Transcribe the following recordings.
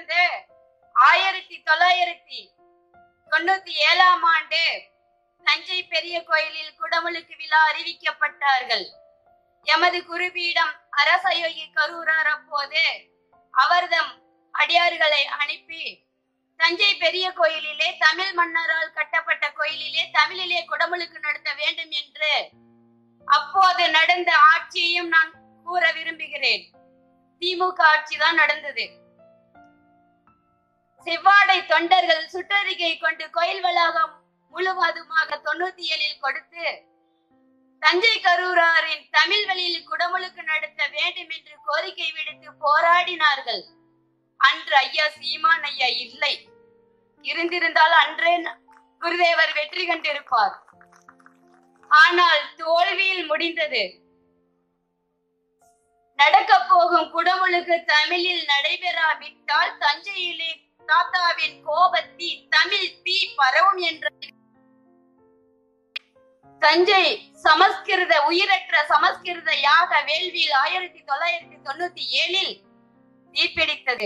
கடந்த ஆயிரத்தி தொள்ளாயிரத்தி தொண்ணூத்தி ஏழாம் ஆண்டு தஞ்சை பெரிய கோயிலில் குடமுழுக்கு விழா அறிவிக்கப்பட்டார்கள் எமது குருபீடம் அரசயோகி கரூரார் அப்போது அவர்தம் அடியார்களை அனுப்பி தஞ்சை பெரிய கோயிலிலே தமிழ் மன்னரால் கட்டப்பட்ட கோயிலிலே தமிழிலே குடமுழுக்கு நடத்த வேண்டும் என்று அப்போது நடந்த ஆட்சியையும் நான் கூற விரும்புகிறேன் திமுக ஆட்சி தான் நடந்தது செவ்வாடை தொண்டர்கள் சுற்றறிக்கை கொண்டு கோயில் வளாகம் முழுவதுமாக தொண்ணூத்தி ஏழில் கொடுத்து தஞ்சை கரூராரின் தமிழ் வழியில் குடமுழுக்கு நடத்த வேண்டும் என்று கோரிக்கை விடுத்து போராடினார்கள் அன்று ஐயா சீமான் ஐயா இல்லை இருந்திருந்தால் அன்றே ந- குருதேவர் வெற்றி கண்டிருப்பார் ஆனால் தோல்வியில் முடிந்தது நடக்க போகும் குடமுழுக்கு தமிழில் நடைபெறாவிட்டால் தஞ்சையிலே தாத்தாவின் கோபத்தி தமிழ் தீ பரவும் என்ற தஞ்சை சமஸ்கிருத உயிரற்ற சமஸ்கிருத யாக வேள்வியில் ஆயிரத்தி தொள்ளாயிரத்தி தொண்ணூத்தி ஏழில் தீப்பிடித்தது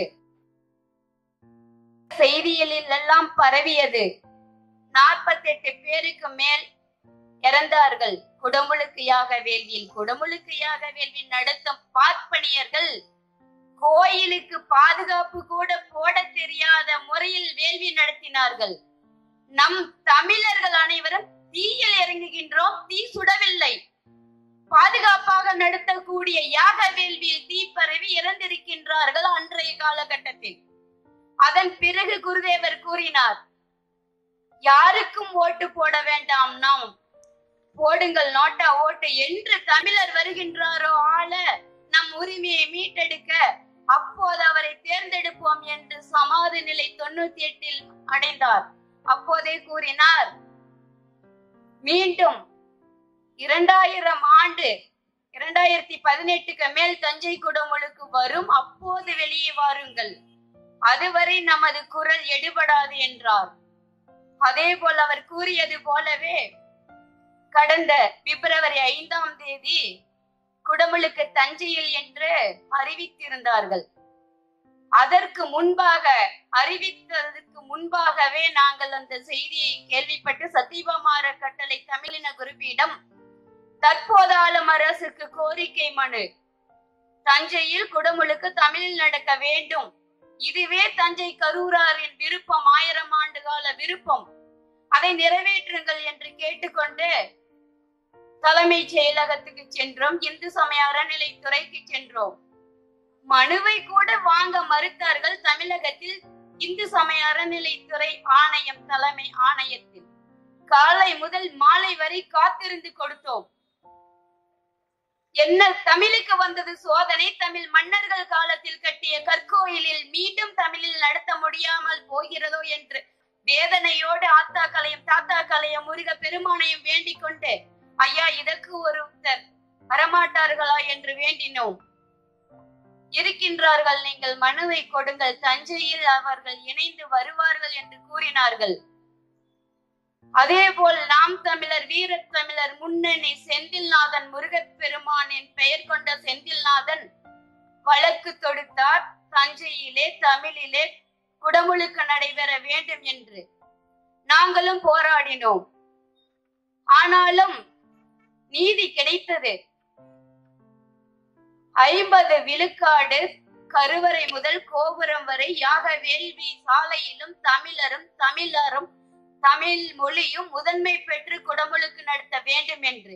செய்திகளில் எல்லாம் பரவியது நாற்பத்தெட்டு பேருக்கு மேல் இறந்தார்கள் குடமுழுக்கு யாக வேள்வியில் குடமுழுக்கு யாக வேள்வி நடத்தும் பார்ப்பனியர்கள் கோயிலுக்கு பாதுகாப்பு கூட போட தெரியாத முறையில் வேள்வி நடத்தினார்கள் நம் தமிழர்கள் அனைவரும் தீயில் இறங்குகின்றோம் தீ சுடவில்லை பாதுகாப்பாக நடத்தக்கூடிய யாக வேள்வியில் தீ பரவி இறந்திருக்கின்றார்கள் அன்றைய காலகட்டத்தில் அதன் பிறகு குருதேவர் கூறினார் யாருக்கும் ஓட்டு போட வேண்டாம் நாம் போடுங்கள் நோட்டா ஓட்டு என்று தமிழர் வருகின்றாரோ ஆள நம் உரிமையை மீட்டெடுக்க அப்போது அவரை தேர்ந்தெடுப்போம் என்று சமாதி நிலை தொண்ணூத்தி எட்டில் அடைந்தார் அப்போதே கூறினார் மீண்டும் இரண்டாயிரம் ஆண்டு இரண்டாயிரத்தி பதினெட்டுக்கு மேல் தஞ்சை குடமுழுக்கு வரும் அப்போது வெளியே வாருங்கள் அதுவரை நமது குரல் எடுபடாது என்றார் அதே போல் அவர் கூறியது போலவே கடந்த பிப்ரவரி ஐந்தாம் தேதி குடமுழுக்கு தஞ்சையில் என்று அறிவித்திருந்தார்கள் அதற்கு முன்பாக அறிவித்ததற்கு முன்பாகவே நாங்கள் அந்த செய்தியை கேள்விப்பட்டு சத்தியபாமார கட்டளை தமிழின குருவிடம் தற்போது ஆளும் அரசுக்கு கோரிக்கை மனு தஞ்சையில் குடமுழுக்கு தமிழில் நடக்க வேண்டும் இதுவே தஞ்சை கரூராரின் விருப்பம் ஆயிரம் ஆண்டு கால விருப்பம் அதை நிறைவேற்றுங்கள் என்று கேட்டுக்கொண்டு தலைமை செயலகத்துக்கு சென்றோம் இந்து சமய அறநிலைத்துறைக்கு சென்றோம் மனுவை கூட வாங்க மறுத்தார்கள் தமிழகத்தில் இந்து சமய அறநிலைத்துறை ஆணையம் தலைமை ஆணையத்தில் காலை முதல் மாலை வரை காத்திருந்து கொடுத்தோம் என்ன தமிழுக்கு வந்தது சோதனை தமிழ் மன்னர்கள் காலத்தில் கட்டிய கற்கோயிலில் மீண்டும் தமிழில் நடத்த முடியாமல் போகிறதோ என்று வேதனையோடு ஆத்தா கலையும் தாத்தா கலையும் முருக பெருமானையும் வேண்டிக் கொண்டு ஐயா இதற்கு ஒருத்தர் வரமாட்டார்களா என்று வேண்டினோம் இருக்கின்றார்கள் நீங்கள் மனுவை கொடுங்கள் தஞ்சையில் அவர்கள் இணைந்து வருவார்கள் என்று கூறினார்கள் அதே போல் நாம் தமிழர் வீரத் தமிழர் முன்னணி செந்தில்நாதன் முருகப் பெருமானின் பெயர் கொண்ட செந்தில்நாதன் வழக்கு தொடுத்தார் தஞ்சையிலே தமிழிலே குடமுழுக்கு நடைபெற வேண்டும் என்று நாங்களும் போராடினோம் ஆனாலும் நீதி கிடைத்தது ஐம்பது விழுக்காடு கருவறை முதல் கோபுரம் வரை யாக வேள்வி சாலையிலும் தமிழரும் தமிழரும் தமிழ் மொழியும் முதன்மை பெற்று குடமுழுக்கு நடத்த வேண்டும் என்று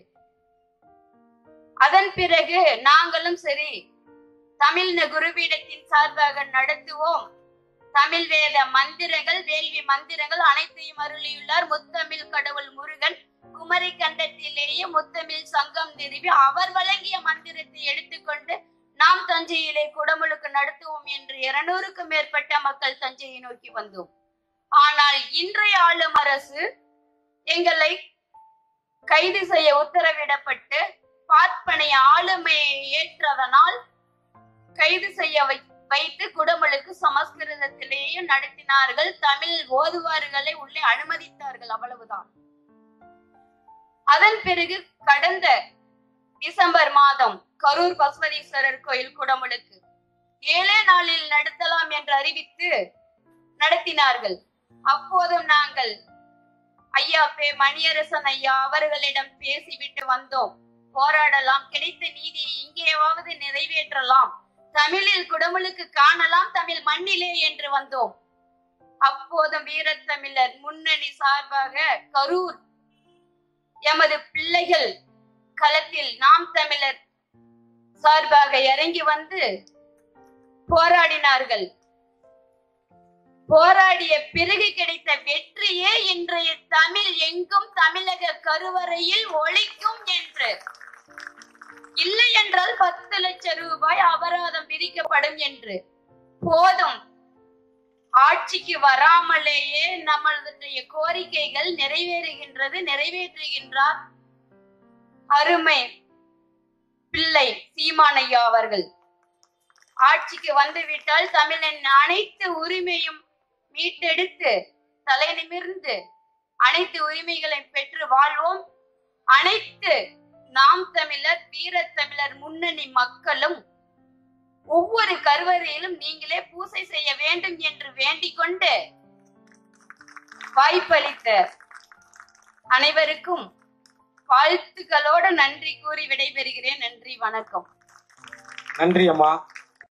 அதன் பிறகு நாங்களும் சரி தமிழ் குருபீடத்தின் சார்பாக நடத்துவோம் தமிழ் வேத மந்திரங்கள் வேள்வி மந்திரங்கள் அனைத்தையும் அருளியுள்ளார் முத்தமிழ் கடவுள் முருகன் குமரி கண்டத்திலேயே முத்தமிழ் சங்கம் நிறுவி அவர் வழங்கிய மந்திரத்தை எடுத்துக்கொண்டு நாம் தஞ்சையிலே குடமுழுக்கு நடத்துவோம் என்று இருநூறுக்கும் மேற்பட்ட மக்கள் தஞ்சையை நோக்கி வந்தோம் ஆனால் இன்றைய ஆளும் அரசு எங்களை கைது செய்ய உத்தரவிடப்பட்டு பார்ப்பனை ஆளுமையை ஏற்றதனால் கைது செய்ய வை- வைத்து குடமுழுக்கு சமஸ்கிருதத்திலேயே நடத்தினார்கள் தமிழ் ஓதுவார்களை உள்ளே அனுமதித்தார்கள் அவ்வளவுதான் அதன் பிறகு கடந்த டிசம்பர் மாதம் கரூர் பசுபதீஸ்வரர் கோயில் குடமுழுக்கு ஏழே நாளில் நடத்தலாம் என்று அறிவித்து நடத்தினார்கள் அப்போதும் நாங்கள் ஐயா பே மணியரசன் ஐயா அவர்களிடம் பேசிவிட்டு வந்தோம் போராடலாம் கிடைத்த நீதியை இங்கேயாவது நிறைவேற்றலாம் தமிழில் குடமுழுக்கு காணலாம் தமிழ் மண்ணிலே என்று வந்தோம் அப்போதும் வீரத்தமிழர் முன்னணி சார்பாக கரூர் எமது பிள்ளைகள் களத்தில் நாம் தமிழர் சார்பாக இறங்கி வந்து போராடினார்கள் போராடிய பிறகு கிடைத்த வெற்றியே இன்றைய தமிழ் எங்கும் தமிழக கருவறையில் ஒழிக்கும் என்று இல்லை என்றால் பத்து லட்சம் ரூபாய் அபராதம் விதிக்கப்படும் என்று போதும் ஆட்சிக்கு வராமலேயே நம்மளுடைய கோரிக்கைகள் நிறைவேறுகின்றது நிறைவேற்றுகின்றார் அருமை பிள்ளை சீமானையா அவர்கள் ஆட்சிக்கு வந்துவிட்டால் தமிழன் அனைத்து உரிமையும் மீட்டெடுத்து தலை நிமிர்ந்து அனைத்து உரிமைகளையும் பெற்று வாழ்வோம் அனைத்து நாம் தமிழர் வீரத் தமிழர் முன்னணி மக்களும் ஒவ்வொரு கருவறையிலும் நீங்களே பூசை செய்ய வேண்டும் என்று வேண்டிக் கொண்டு வாய்ப்பளித்த அனைவருக்கும் வாழ்த்துக்களோடு நன்றி கூறி விடைபெறுகிறேன் நன்றி வணக்கம் நன்றி அம்மா